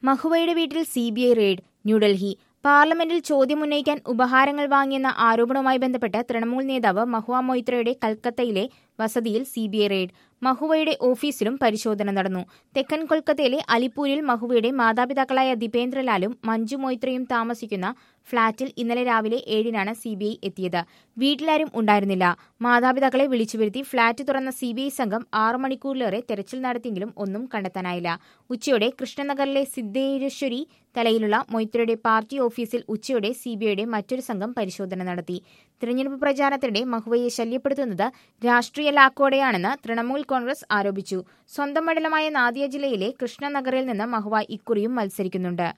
മഹുവയുടെ വീട്ടിൽ C B I raid New Delhi പാർലമെന്റിൽ ചോദ്യമുന്നയിക്കാൻ ഉപഹാരങ്ങൾ വാങ്ങിയെന്ന ആരോപണവുമായി ബന്ധപ്പെട്ട് തൃണമൂൽ നേതാവ് മഹുവ മൊയ്ത്രയുടെ കൽക്കത്തയിലെ വസതിയിൽ സി ബി ഐ റെയ്ഡ് മഹുവയുടെ ഓഫീസിലും പരിശോധന നടന്നു തെക്കൻ കൊൽക്കത്തയിലെ അലിപ്പൂരിൽ മഹുവയുടെ മാതാപിതാക്കളായ ദീപേന്ദ്രലാലും മഞ്ജു മൊയ്ത്രയും താമസിക്കുന്ന ഫ്ളാറ്റിൽ ഇന്നലെ രാവിലെ ഏഴിനാണ് സി ബി ഐ എത്തിയത് വീട്ടിലാരും ഉണ്ടായിരുന്നില്ല മാതാപിതാക്കളെ വിളിച്ചുവരുത്തി ഫ്ളാറ്റ് തുറന്ന സി ബി ഐ സംഘം ആറു മണിക്കൂറിലേറെ തെരച്ചിൽ നടത്തിയെങ്കിലും ഒന്നും കണ്ടെത്താനായില്ല ഉച്ചയോടെ കൃഷ്ണനഗറിലെ സിദ്ധേശ്വരി തലയിലുള്ള മൊയ്ത്രയുടെ പാർട്ടി ഓഫീസിൽ ഉച്ചയോടെ സി ബി ഐയുടെ മറ്റൊരു സംഘം പരിശോധന നടത്തി തിരഞ്ഞെടുപ്പ് പ്രചാരണത്തിനിടെ മഹുവയെ ശല്യപ്പെടുത്തുന്നത് രാഷ്ട്രീയ ലാക്കോടെയാണെന്ന് തൃണമൂൽ കോൺഗ്രസ് ആരോപിച്ചു സ്വന്തം മണ്ഡലമായ നാദിയ ജില്ലയിലെ കൃഷ്ണനഗറിൽ നിന്ന് മഹുവ ഇക്കുറിയും മത്സരിക്കുന്നുണ്ട്